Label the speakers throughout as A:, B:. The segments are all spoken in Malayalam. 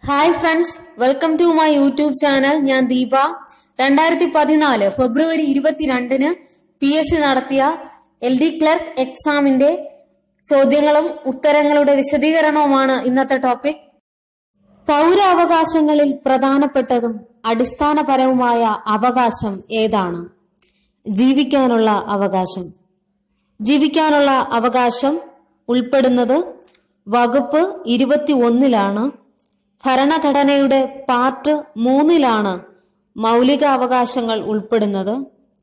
A: Hi friends welcome to my YouTube channel ഞാൻ ദീപ രണ്ടായിരത്തി പതിനാല് ഫെബ്രുവരി ഇരുപത്തിരണ്ടിന് പി എസ് സി നടത്തിയ എൽ ഡി ക്ലർക്ക് എക്സാമിന്റെ ചോദ്യങ്ങളും ഉത്തരങ്ങളുടെ വിശദീകരണവുമാണ് ഇന്നത്തെ ടോപ്പിക് പൗരാവകാശങ്ങളിൽ പ്രധാനപ്പെട്ടതും അടിസ്ഥാനപരവുമായ അവകാശം ഏതാണ് ജീവിക്കാനുള്ള അവകാശം ജീവിക്കാനുള്ള അവകാശം ഉൾപ്പെടുന്നത് വകുപ്പ് ഇരുപത്തി ഒന്നിലാണ് ഭരണഘടനയുടെ പാർട്ട് മൂന്നിലാണ് മൗലിക അവകാശങ്ങൾ ഉൾപ്പെടുന്നത്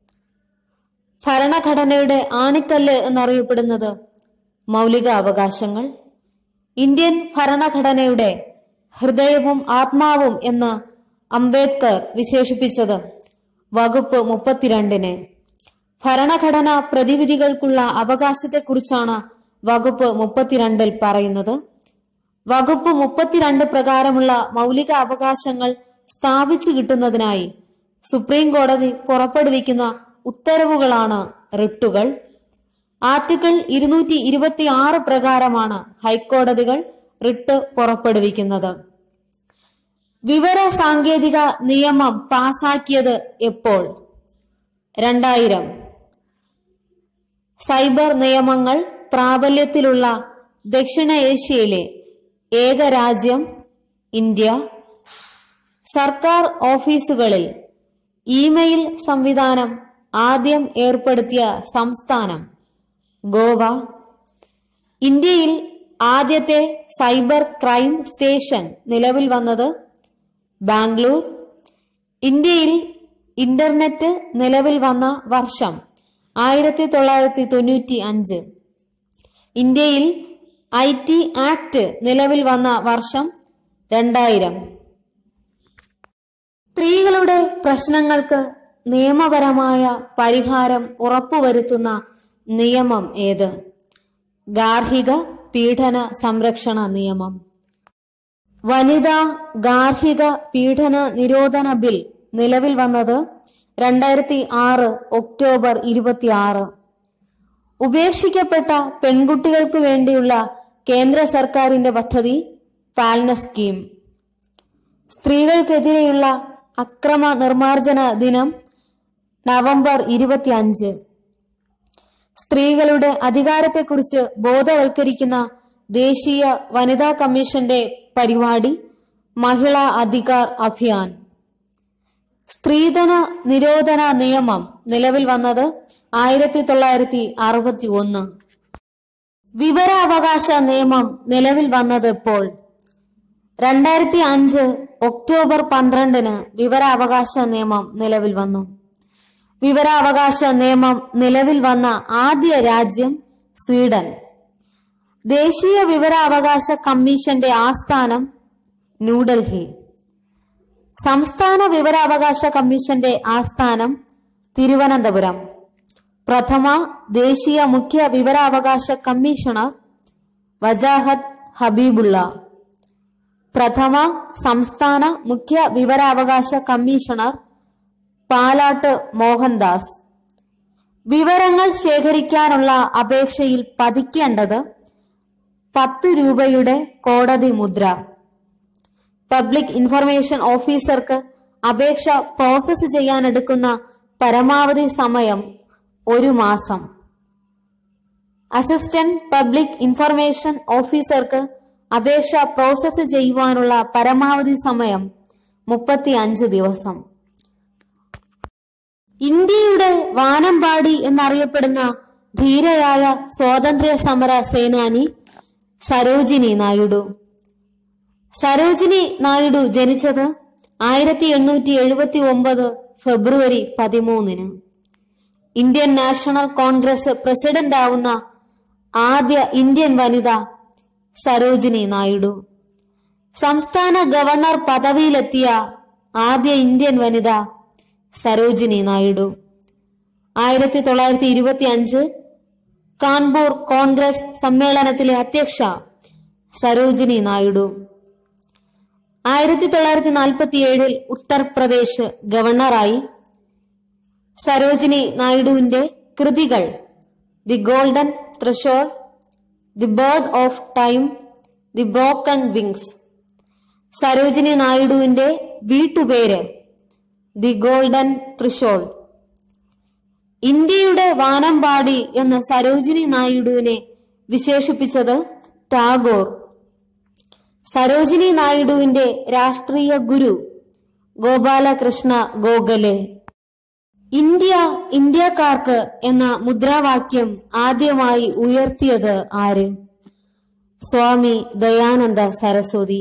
A: ഭരണഘടനയുടെ ആണിക്കല്ല് എന്നറിയപ്പെടുന്നത് മൗലിക അവകാശങ്ങൾ ഇന്ത്യൻ ഭരണഘടനയുടെ ഹൃദയവും ആത്മാവും എന്ന് അംബേദ്കർ വിശേഷിപ്പിച്ചത് വകുപ്പ് മുപ്പത്തിരണ്ടിനെ ഭരണഘടന പ്രതിവിധികൾക്കുള്ള അവകാശത്തെക്കുറിച്ചാണ് വകുപ്പ് മുപ്പത്തിരണ്ടിൽ പറയുന്നത് വകുപ്പ് മുപ്പത്തിരണ്ട് പ്രകാരമുള്ള മൗലിക അവകാശങ്ങൾ സ്ഥാപിച്ചു കിട്ടുന്നതിനായി സുപ്രീം കോടതി പുറപ്പെടുവിക്കുന്ന ഉത്തരവുകളാണ് റിട്ടുകൾ ആർട്ടിക്കിൾ ഇരുന്നൂറ്റി ഇരുപത്തി ആറ് പ്രകാരമാണ് ഹൈക്കോടതികൾ റിട്ട് പുറപ്പെടുവിക്കുന്നത് വിവര സാങ്കേതിക നിയമം പാസാക്കിയത് എപ്പോൾ രണ്ടായിരം സൈബർ നിയമങ്ങൾ പ്രാബല്യത്തിലുള്ള ദക്ഷിണ ഏഷ്യയിലെ ഏക രാജ്യം ഇന്ത്യ സർക്കാർ ഓഫീസുകളിൽ ഇമെയിൽ സംവിധാനം ആദ്യം ഏർപ്പെടുത്തിയ സംസ്ഥാനം ഗോവ ഇന്ത്യയിൽ ആദ്യത്തെ സൈബർ ക്രൈം സ്റ്റേഷൻ നിലവിൽ വന്നത് ബാംഗ്ലൂർ ഇന്ത്യയിൽ ഇന്റർനെറ്റ് നിലവിൽ വന്ന വർഷം ആയിരത്തി തൊള്ളായിരത്തി തൊണ്ണൂറ്റി അഞ്ച് ഇന്ത്യയിൽ ഐ ടി ആക്ട് നിലവിൽ വന്ന വർഷം രണ്ടായിരം സ്ത്രീകളുടെ പ്രശ്നങ്ങൾക്ക് നിയമപരമായ പരിഹാരം ഉറപ്പുവരുത്തുന്ന നിയമം ഏത് ഗാർഹിക പീഡന സംരക്ഷണ നിയമം വനിതാ ഗാർഹിക പീഡന നിരോധന ബിൽ നിലവിൽ വന്നത് രണ്ടായിരത്തി ആറ് ഒക്ടോബർ ഇരുപത്തിയാറ് ഉപേക്ഷിക്കപ്പെട്ട പെൺകുട്ടികൾക്ക് വേണ്ടിയുള്ള കേന്ദ്ര സർക്കാരിന്റെ പദ്ധതി പാൽന സ്കീം സ്ത്രീകൾക്കെതിരെയുള്ള അക്രമ നിർമാർജന ദിനം നവംബർ ഇരുപത്തിയഞ്ച് സ്ത്രീകളുടെ അധികാരത്തെക്കുറിച്ച് ബോധവൽക്കരിക്കുന്ന ദേശീയ വനിതാ കമ്മീഷന്റെ പരിപാടി മഹിളാ അധികാർ അഭിയാൻ സ്ത്രീധന നിരോധന നിയമം നിലവിൽ വന്നത് ആയിരത്തി തൊള്ളായിരത്തി അറുപത്തി ഒന്ന് വിവരാവകാശ നിയമം നിലവിൽ വന്നത് എപ്പോൾ രണ്ടായിരത്തി അഞ്ച് ഒക്ടോബർ പന്ത്രണ്ടിന് വിവരാവകാശ നിയമം നിലവിൽ വന്നു വിവരാവകാശ നിയമം നിലവിൽ വന്ന ആദ്യ രാജ്യം സ്വീഡൻ ദേശീയ വിവരാവകാശ കമ്മീഷന്റെ ആസ്ഥാനം ന്യൂഡൽഹി സംസ്ഥാന വിവരാവകാശ കമ്മീഷന്റെ ആസ്ഥാനം തിരുവനന്തപുരം പ്രഥമ ദേശീയ മുഖ്യ വിവരാവകാശ കമ്മീഷണർ വജാഹത്ത് ഹബീബുള്ള പ്രഥമ സംസ്ഥാന മുഖ്യ വിവരാവകാശ കമ്മീഷണർ പാലാട്ട് മോഹൻദാസ് വിവരങ്ങൾ ശേഖരിക്കാനുള്ള അപേക്ഷയിൽ പതിക്കേണ്ടത് പത്ത് രൂപയുടെ കോടതി മുദ്ര പബ്ലിക് ഇൻഫർമേഷൻ ഓഫീസർക്ക് അപേക്ഷ പ്രോസസ്സ് ചെയ്യാനെടുക്കുന്ന പരമാവധി സമയം ഒരു മാസം അസിസ്റ്റന്റ് പബ്ലിക് ഇൻഫർമേഷൻ ഓഫീസർക്ക് അപേക്ഷ പ്രോസസ്സ് ചെയ്യുവാനുള്ള പരമാവധി സമയം മുപ്പത്തി അഞ്ച് ദിവസം ഇന്ത്യയുടെ വാനമ്പാടി എന്നറിയപ്പെടുന്ന ധീരയായ സ്വാതന്ത്ര്യ സമര സേനാനി സരോജിനി നായിഡു സരോജിനി നായിഡു ജനിച്ചത് ആയിരത്തി എണ്ണൂറ്റി എഴുപത്തി ഒമ്പത് ഫെബ്രുവരി പതിമൂന്നിന് ഇന്ത്യൻ നാഷണൽ കോൺഗ്രസ് പ്രസിഡന്റ് ആവുന്ന ആദ്യ ഇന്ത്യൻ വനിത സരോജിനി നായിഡു സംസ്ഥാന ഗവർണർ പദവിയിലെത്തിയ ആദ്യ ഇന്ത്യൻ വനിത സരോജിനി നായിഡു ആയിരത്തി തൊള്ളായിരത്തി ഇരുപത്തി അഞ്ച് കാൺപൂർ കോൺഗ്രസ് സമ്മേളനത്തിലെ അധ്യക്ഷ സരോജിനി നായിഡു ആയിരത്തി തൊള്ളായിരത്തി നാൽപ്പത്തി ഏഴിൽ ഉത്തർപ്രദേശ് ഗവർണറായി സരോജിനി നായിഡുവിന്റെ കൃതികൾ the golden threshold the bird of time the broken wings Sarojini നായിഡുവിന്റെ വീട്ടുപേര് ദി ഗോൾഡൻ ത്രിഷോൾ ഇന്ത്യയുടെ വാനമ്പാടി എന്ന് സരോജിനി നായിഡുവിനെ വിശേഷിപ്പിച്ചത് ടാഗോർ സരോജിനി നായിഡുവിന്റെ രാഷ്ട്രീയ ഗുരു ഗോപാലകൃഷ്ണ ഗോഖലെ ഇന്ത്യ ഇന്ത്യക്കാർക്ക് എന്ന മുദ്രാവാക്യം ആദ്യമായി ഉയർത്തിയത് ആര് സ്വാമി ദയാനന്ദ സരസ്വതി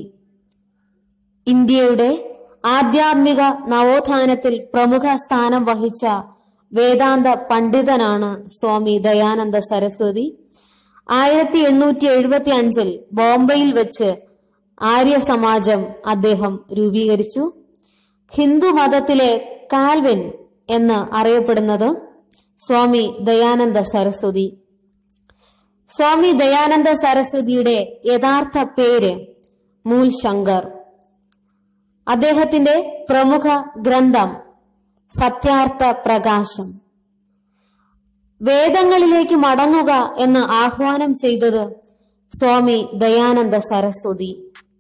A: ഇന്ത്യയുടെ ആധ്യാത്മിക നവോത്ഥാനത്തിൽ പ്രമുഖ സ്ഥാനം വഹിച്ച വേദാന്ത പണ്ഡിതനാണ് സ്വാമി ദയാനന്ദ സരസ്വതി ആയിരത്തി എണ്ണൂറ്റി എഴുപത്തി അഞ്ചിൽ ബോംബെയിൽ വെച്ച് ആര്യ സമാജം അദ്ദേഹം രൂപീകരിച്ചു ഹിന്ദു മതത്തിലെ കാൽവിൻ എന്ന് അറിയപ്പെടുന്നത് സ്വാമി ദയാനന്ദ സരസ്വതി സ്വാമി ദയാനന്ദ സരസ്വതിയുടെ യഥാർത്ഥ പേര് മൂൽ ശങ്കർ അദ്ദേഹത്തിന്റെ പ്രമുഖ ഗ്രന്ഥം സത്യാർത്ഥ പ്രകാശം വേദങ്ങളിലേക്ക് മടങ്ങുക എന്ന് ആഹ്വാനം ചെയ്തത് സ്വാമി ദയാനന്ദ സരസ്വതി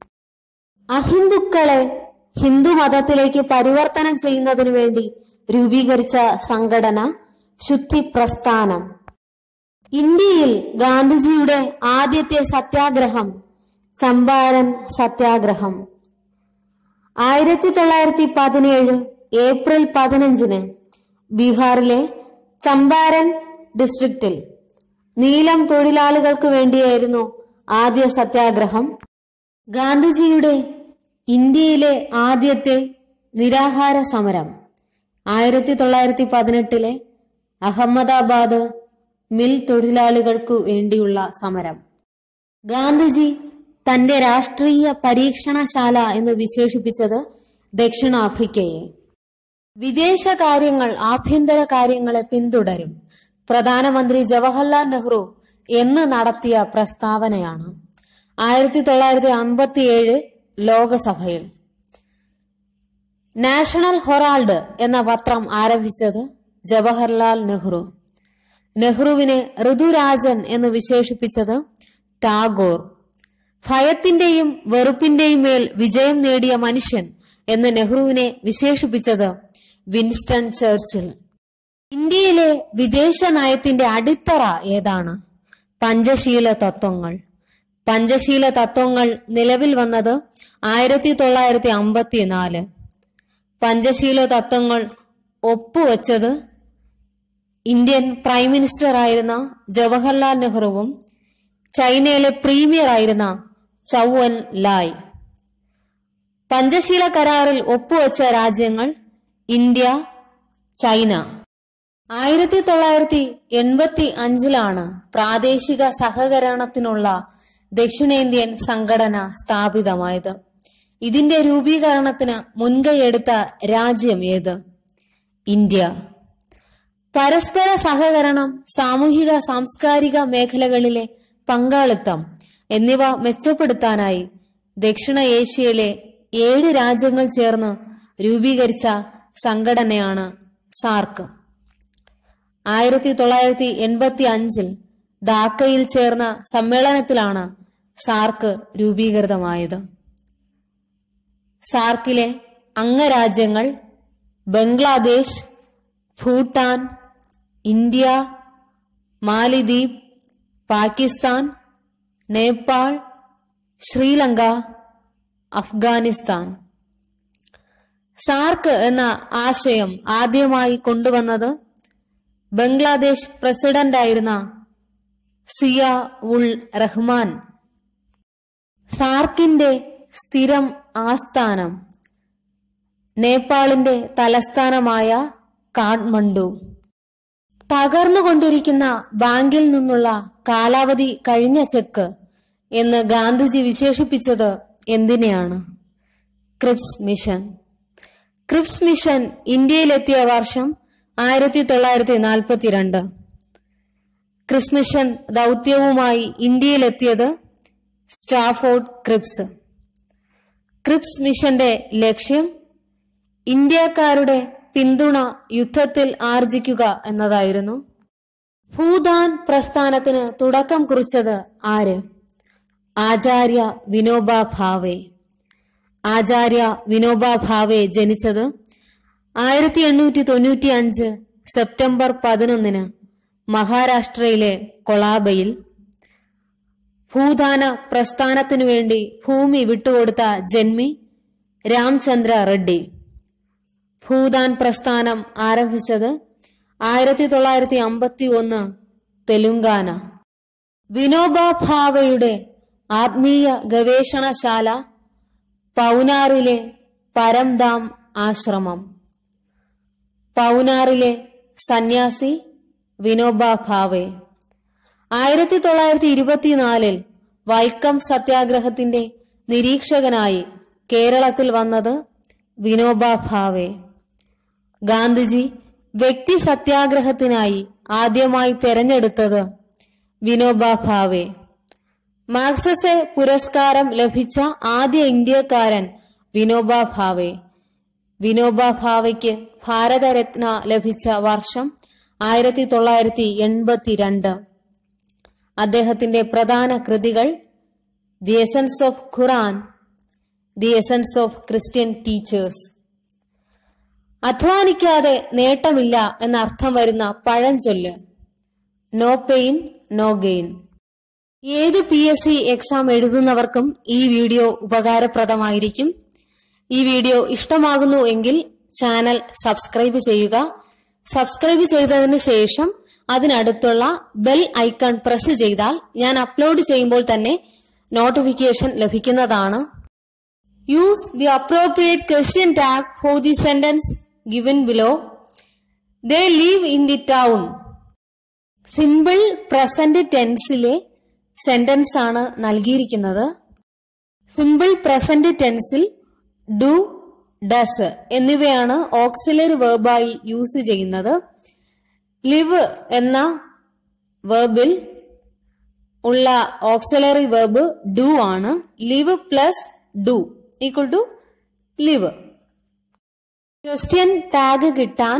A: അഹിന്ദുക്കളെ ഹിന്ദു മതത്തിലേക്ക് പരിവർത്തനം ചെയ്യുന്നതിനു വേണ്ടി രൂപീകരിച്ച സംഘടന ശുദ്ധി പ്രസ്ഥാനം ഇന്ത്യയിൽ ഗാന്ധിജിയുടെ ആദ്യത്തെ സത്യാഗ്രഹം ചമ്പാരൻ സത്യാഗ്രഹം ആയിരത്തി തൊള്ളായിരത്തി പതിനേഴ് ഏപ്രിൽ പതിനഞ്ചിന് ബീഹാറിലെ ചമ്പാരൻ ഡിസ്ട്രിക്റ്റിൽ നീലം തൊഴിലാളികൾക്ക് വേണ്ടിയായിരുന്നു ആദ്യ സത്യാഗ്രഹം ഗാന്ധിജിയുടെ ഇന്ത്യയിലെ ആദ്യത്തെ നിരാഹാര സമരം ആയിരത്തി തൊള്ളായിരത്തി പതിനെട്ടിലെ അഹമ്മദാബാദ് മിൽ തൊഴിലാളികൾക്കു വേണ്ടിയുള്ള സമരം ഗാന്ധിജി തന്റെ രാഷ്ട്രീയ പരീക്ഷണശാല എന്ന് വിശേഷിപ്പിച്ചത് ദക്ഷിണാഫ്രിക്കയെ വിദേശ കാര്യങ്ങൾ ആഭ്യന്തര കാര്യങ്ങളെ പിന്തുടരും പ്രധാനമന്ത്രി ജവഹർലാൽ നെഹ്റു എന്ന് നടത്തിയ പ്രസ്താവനയാണ് ആയിരത്തി തൊള്ളായിരത്തി അമ്പത്തിയേഴ് ലോകസഭയിൽ നാഷണൽ ഹൊറാൾഡ് എന്ന പത്രം ആരംഭിച്ചത് ജവഹർലാൽ നെഹ്റു നെഹ്റുവിനെ ഋതുരാജൻ എന്ന് വിശേഷിപ്പിച്ചത് ടാഗോർ ഭയത്തിന്റെയും വെറുപ്പിന്റെയും മേൽ വിജയം നേടിയ മനുഷ്യൻ എന്ന് നെഹ്റുവിനെ വിശേഷിപ്പിച്ചത് വിൻസ്റ്റൺ ചർച്ചിൽ ഇന്ത്യയിലെ വിദേശ നയത്തിന്റെ അടിത്തറ ഏതാണ് പഞ്ചശീല തത്വങ്ങൾ പഞ്ചശീല തത്വങ്ങൾ നിലവിൽ വന്നത് ആയിരത്തി തൊള്ളായിരത്തി അമ്പത്തിനാല് പഞ്ചശീല തത്വങ്ങൾ ഒപ്പുവെച്ചത് ഇന്ത്യൻ പ്രൈം മിനിസ്റ്റർ ആയിരുന്ന ജവഹർലാൽ നെഹ്റുവും ചൈനയിലെ പ്രീമിയർ ആയിരുന്ന ചൗവൻ ലായ് പഞ്ചശീല കരാറിൽ ഒപ്പുവെച്ച രാജ്യങ്ങൾ ഇന്ത്യ ചൈന ആയിരത്തി തൊള്ളായിരത്തി എൺപത്തി അഞ്ചിലാണ് പ്രാദേശിക സഹകരണത്തിനുള്ള ദക്ഷിണേന്ത്യൻ സംഘടന സ്ഥാപിതമായത് ഇതിന്റെ രൂപീകരണത്തിന് മുൻകൈയെടുത്ത രാജ്യം ഏത് ഇന്ത്യ പരസ്പര സഹകരണം സാമൂഹിക സാംസ്കാരിക മേഖലകളിലെ പങ്കാളിത്തം എന്നിവ മെച്ചപ്പെടുത്താനായി ദക്ഷിണ ഏഷ്യയിലെ ഏഴ് രാജ്യങ്ങൾ ചേർന്ന് രൂപീകരിച്ച സംഘടനയാണ് സാർക്ക് ആയിരത്തി തൊള്ളായിരത്തി എൺപത്തി അഞ്ചിൽ ധാക്കയിൽ ചേർന്ന സമ്മേളനത്തിലാണ് സാർക്ക് രൂപീകൃതമായത് സാർക്കിലെ അംഗരാജ്യങ്ങൾ ബംഗ്ലാദേശ് ഭൂട്ടാൻ ഇന്ത്യ മാലിദ്വീപ് പാകിസ്ഥാൻ നേപ്പാൾ ശ്രീലങ്ക അഫ്ഗാനിസ്ഥാൻ സാർക്ക് എന്ന ആശയം ആദ്യമായി കൊണ്ടുവന്നത് ബംഗ്ലാദേശ് പ്രസിഡന്റായിരുന്ന സിയ ഉൾ റഹ്മാൻ സാർക്കിന്റെ സ്ഥിരം ആസ്ഥാനം നേപ്പാളിന്റെ തലസ്ഥാനമായ കാഠ്മണ്ഡു തകർന്നുകൊണ്ടിരിക്കുന്ന ബാങ്കിൽ നിന്നുള്ള കാലാവധി കഴിഞ്ഞ ചെക്ക് എന്ന് ഗാന്ധിജി വിശേഷിപ്പിച്ചത് എന്തിനെയാണ് ക്രിപ്സ് മിഷൻ ക്രിപ്സ് മിഷൻ ഇന്ത്യയിലെത്തിയ വർഷം ആയിരത്തി തൊള്ളായിരത്തി നാൽപ്പത്തിരണ്ട് ക്രിസ് മിഷൻ ദൗത്യവുമായി ഇന്ത്യയിലെത്തിയത് സ്റ്റാഫോർഡ് ക്രിപ്സ് ക്രിപ്സ് മിഷന്റെ ലക്ഷ്യം ഇന്ത്യക്കാരുടെ പിന്തുണ യുദ്ധത്തിൽ ആർജിക്കുക എന്നതായിരുന്നു ഭൂദാൻ പ്രസ്ഥാനത്തിന് തുടക്കം കുറിച്ചത് ആര് ആചാര്യ വിനോബ ഭാവെ ആചാര്യ വിനോബ ഭാവെ ജനിച്ചത് ആയിരത്തി എണ്ണൂറ്റി തൊണ്ണൂറ്റി അഞ്ച് സെപ്റ്റംബർ പതിനൊന്നിന് മഹാരാഷ്ട്രയിലെ കൊളാബയിൽ ഭൂദാന പ്രസ്ഥാനത്തിനു വേണ്ടി ഭൂമി വിട്ടുകൊടുത്ത ജന്മി രാംചന്ദ്ര റെഡ്ഡി ഭൂദാൻ പ്രസ്ഥാനം ആരംഭിച്ചത് ആയിരത്തി തൊള്ളായിരത്തി അമ്പത്തി ഒന്ന് തെലുങ്കാന വിനോബ ഭാവയുടെ ആത്മീയ ഗവേഷണശാല പൗനാറിലെ പരംധാം ആശ്രമം പൗനാറിലെ സന്യാസി വിനോബ ഭാവെ ആയിരത്തി തൊള്ളായിരത്തി ഇരുപത്തിനാലിൽ വൈക്കം സത്യാഗ്രഹത്തിന്റെ നിരീക്ഷകനായി കേരളത്തിൽ വന്നത് വിനോബ ഭാവെ ഗാന്ധിജി വ്യക്തി സത്യാഗ്രഹത്തിനായി ആദ്യമായി തെരഞ്ഞെടുത്തത് വിനോബ ഭാവെ മാർക്സസെ പുരസ്കാരം ലഭിച്ച ആദ്യ ഇന്ത്യക്കാരൻ വിനോബ ഭാവെ വിനോബ ഭാവയ്ക്ക് ഭാരതരത്ന ലഭിച്ച വർഷം ആയിരത്തി തൊള്ളായിരത്തി എൺപത്തിരണ്ട് അദ്ദേഹത്തിന്റെ പ്രധാന കൃതികൾ the essence of Quran the essence of Christian teachers അധ്വാനിക്കാതെ നേട്ടമില്ല എന്ന അർത്ഥം വരുന്ന പഴഞ്ചൊല്ല് നോ പെയിൻ നോ ഗെയിൻ ഏത് പി എസ് സി എക്സാം എഴുതുന്നവർക്കും ഈ വീഡിയോ ഉപകാരപ്രദമായിരിക്കും ഈ വീഡിയോ ഇഷ്ടമാകുന്നു എങ്കിൽ ചാനൽ സബ്സ്ക്രൈബ് ചെയ്യുക സബ്സ്ക്രൈബ് ചെയ്തതിനു ശേഷം അതിനടുത്തുള്ള ബെൽ ഐക്കൺ പ്രസ് ചെയ്താൽ ഞാൻ അപ്ലോഡ് ചെയ്യുമ്പോൾ തന്നെ നോട്ടിഫിക്കേഷൻ ലഭിക്കുന്നതാണ് use the appropriate question tag for the sentence given below they live in the town simple present ടെൻസിലെ സെന്റൻസ് ആണ് നൽകിയിരിക്കുന്നത് സിമ്പിൾ പ്രസന്റ് ടെൻസിൽ ഡു ഡസ് എന്നിവയാണ് ഓക്സിലറി വേർബായി യൂസ് ചെയ്യുന്നത് ലിവ് എന്ന വേർബിൽ ഉള്ള ഓക്സിലറി വേർബ് ഡു ആണ് live plus do equal to live question tag കിട്ടാൻ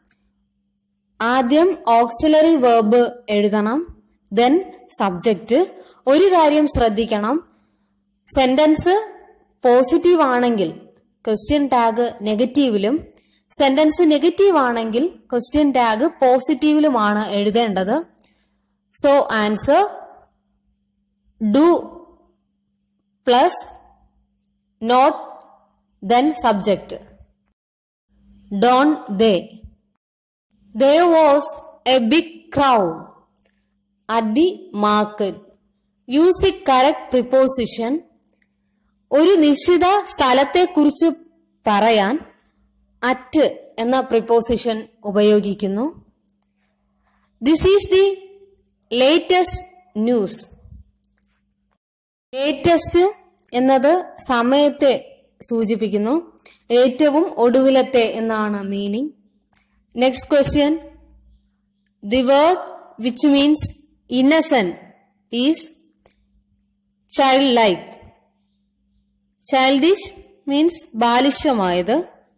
A: ആദ്യം ഓക്സിലറി വേർബ് എഴുതണം ദെൻ സബ്ജക്റ്റ് ഒരു കാര്യം ശ്രദ്ധിക്കണം സെന്റൻസ് പോസിറ്റീവ് ആണെങ്കിൽ ക്വസ്റ്റ്യൻ ടാഗ് നെഗറ്റീവിലും സെന്റൻസ് നെഗറ്റീവ് ആണെങ്കിൽ ക്വസ്റ്റ്യൻ ടാഗ് പോസിറ്റീവിലുമാണ് എഴുതേണ്ടത് so answer do plus not then subject don't they There was a big crowd at the market. Use the correct preposition. ഒരു നിശ്ചിത സ്ഥലത്തെക്കുറിച്ച് പറയാൻ അറ്റ് എന്ന പ്രിപ്പോസിഷൻ ഉപയോഗിക്കുന്നു this is the latest news latest എന്നത് സമയത്തെ സൂചിപ്പിക്കുന്നു ഏറ്റവും ഒടുവിലത്തെ എന്നാണ് meaning Next question. The word which means innocent is childlike. Childish means ബാലിഷ്യമായത്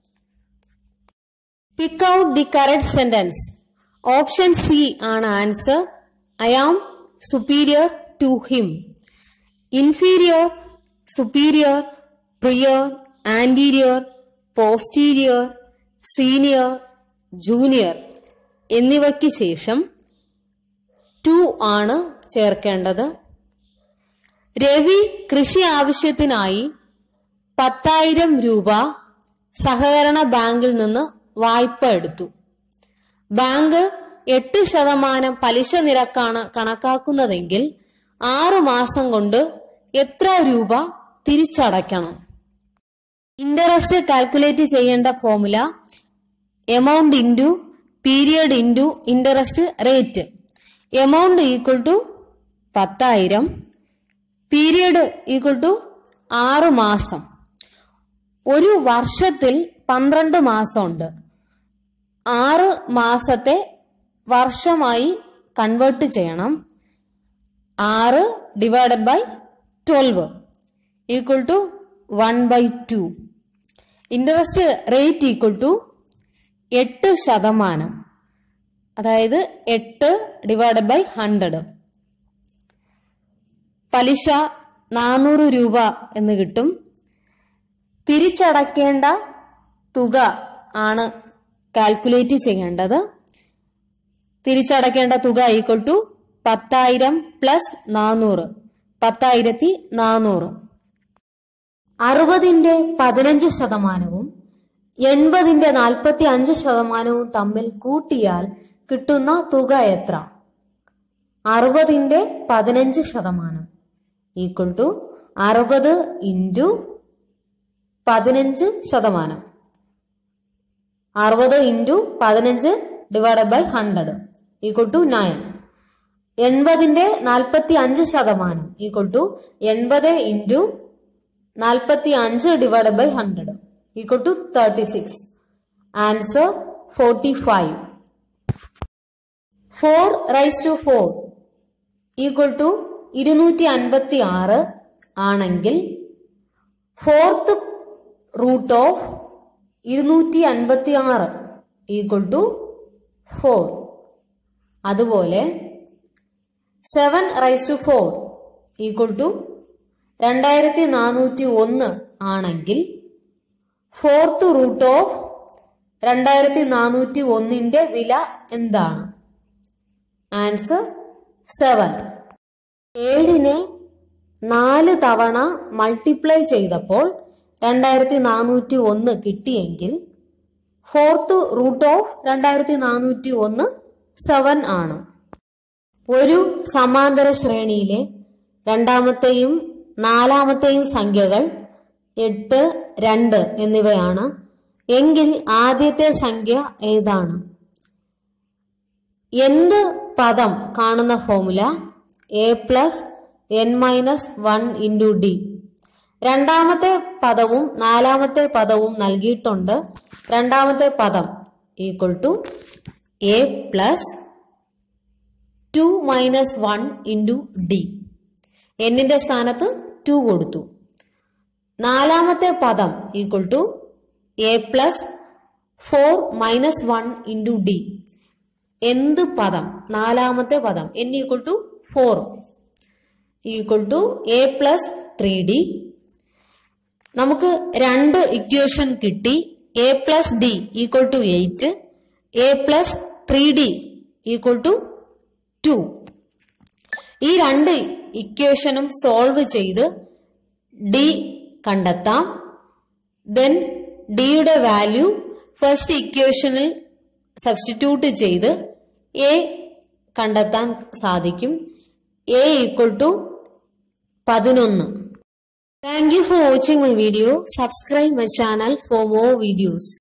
A: pick out the correct sentence option C ആണ് answer I am superior to him inferior superior prior anterior posterior senior junior എന്നിവയ്ക്ക് ശേഷം ടു ആണ് ചേർക്കേണ്ടത് രവി കൃഷി ആവശ്യത്തിനായി പത്തായിരം രൂപ സഹകരണ ബാങ്കിൽ നിന്ന് വായ്പ എടുത്തു ബാങ്ക് എട്ട് ശതമാനം പലിശ നിരക്കാണ് കണക്കാക്കുന്നതെങ്കിൽ ആറു മാസം കൊണ്ട് എത്ര രൂപ തിരിച്ചടയ്ക്കണം ഇൻട്രസ്റ്റ് കാൽക്കുലേറ്റ് ചെയ്യേണ്ട formula amount into period into interest rate amount equal to പത്തായിരം പീരിയഡ് ഈക്വൽ ടു ആറ് മാസം ഒരു വർഷത്തിൽ പന്ത്രണ്ട് മാസമുണ്ട് ആറ് മാസത്തെ വർഷമായി കൺവേർട്ട് ചെയ്യണം ആറ് divided by twelve equal to one by two interest rate equal to എട്ട് ശതമാനം അതായത് എട്ട് ഡിവൈഡഡ് ബൈ ഹൺഡ്രഡ് പലിശ നാനൂറ് രൂപ എന്ന് കിട്ടും തിരിച്ചടക്കേണ്ട തുക ആണ് കാൽക്കുലേറ്റ് ചെയ്യേണ്ടത് തിരിച്ചടക്കേണ്ട തുക ഈക്വൽ ടു പത്തായിരം പ്ലസ് നാനൂറ് പത്തായിരത്തി നാനൂറ് അറുപതിന്റെ പതിനഞ്ച് ശതമാനവും എൺപതിന്റെ നാൽപ്പത്തി അഞ്ച് ശതമാനവും തമ്മിൽ കൂട്ടിയാൽ കിട്ടുന്ന തുക എത്ര അറുപതിന്റെ പതിനഞ്ച് ശതമാനം ഈക്വൽ ടു അറുപത് ഇൻറ്റു പതിനഞ്ച് ശതമാനം അറുപത് ഇൻറ്റു പതിനഞ്ച് divided by hundred equal to nine എൺപതിന്റെ നാൽപ്പത്തി അഞ്ച് ശതമാനം ഈക്വൽ ടു എൺപത് ഇൻറ്റു നാൽപ്പത്തി അഞ്ച് divided by hundred equal to thirty six answer forty five four raise to four equal to ഇരുന്നൂറ്റി അൻപത്തി ആറ് ആണെങ്കിൽ ഫോർത്ത് റൂട്ട് ഓഫ് ഇരുന്നൂറ്റി അൻപത്തി ആറ് ഈക്വൽ ടു ഫോർ അതുപോലെ seven raise to four equal to രണ്ടായിരത്തി നാനൂറ്റി ഒന്ന് ആണെങ്കിൽ ഫോർത്ത് റൂട്ട് ഓഫ് രണ്ടായിരത്തി നാനൂറ്റി ഒന്നിന്റെ വില എന്താണ് ആൻസർ സെവൻ ഏഴിനെ നാല് തവണ മൾട്ടിപ്ലൈ ചെയ്തപ്പോൾ രണ്ടായിരത്തി നാനൂറ്റി ഒന്ന് കിട്ടിയെങ്കിൽ ഫോർത്ത് റൂട്ട് ഓഫ് രണ്ടായിരത്തി നാനൂറ്റി ഒന്ന് സെവൻ ആണ് ഒരു സമാന്തര ശ്രേണിയിലെ രണ്ടാമത്തെയും നാലാമത്തെയും സംഖ്യകൾ എട്ട് രണ്ട് എന്നിവയാണ് എങ്കിൽ ആദ്യത്തെ സംഖ്യ ഏതാണ് എന്ത് പദം കാണുന്ന formula A plus N minus one into D രണ്ടാമത്തെ പദവും നാലാമത്തെ പദവും നൽകിയിട്ടുണ്ട് രണ്ടാമത്തെ പദം equal to A plus two minus one into D എന്നിന്റെ സ്ഥാനത്ത് ടു കൊടുത്തു നാലാമത്തെ പദം equal to A plus four minus one into D എന്ത് പദം നാലാമത്തെ പദം N equal to four equal to A plus three D നമുക്ക് രണ്ട് ഇക്വേഷൻ കിട്ടി A plus D equal to eight A plus three D equal to two ഈ രണ്ട് ഇക്വേഷനും സോൾവ് ചെയ്ത് ഡി കണ്ടെത്താം ദെൻ ഡിയുടെ വാല്യൂ ഫസ്റ്റ് ഇക്വേഷനിൽ സബ്സ്റ്റിറ്റ്യൂട്ട് ചെയ്ത് എ കണ്ടെത്താൻ സാധിക്കും എ ഈക്വൽ ടു പതിനൊന്ന് thank you for watching my video subscribe my channel for more videos